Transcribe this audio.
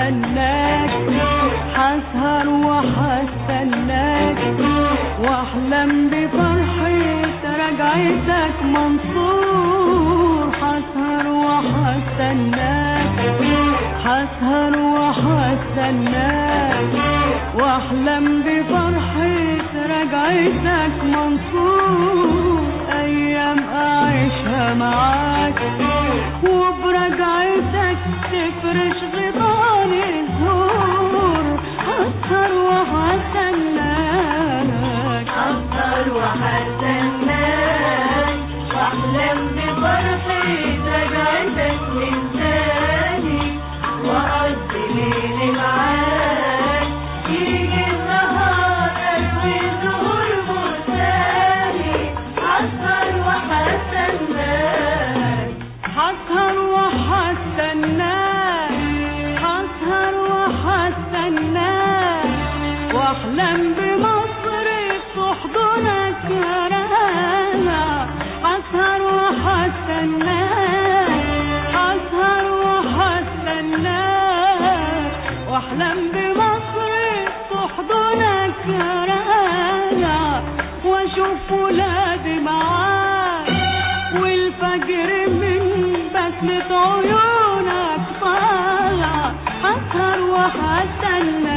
وهستناك هسهر وهستناك واحلم بفرحة رجعتك منصور هسهر وهستناك هسهر وهستناك واحلم بفرحة رجعتك منصور ايام اعيشها معاك وبرجعتك تفرش غطان الزهور هسهر وهستناك أفضل وحستناك واحلم بفرحة رجعتك من تاني وأقضي ليلي معاك يجي النهار أروي زهور بستاني أسهر وحستناك هسهر وهستناك هسهر وهستناك واحلم بمصر في حضنك يا رانا هسهر وهستناك هسهر وهستناك واحلم بمصر في حضنك يا رانا واشوف ولادي معاك والفجر من بسمة عيونك طالع هسهر وهستنى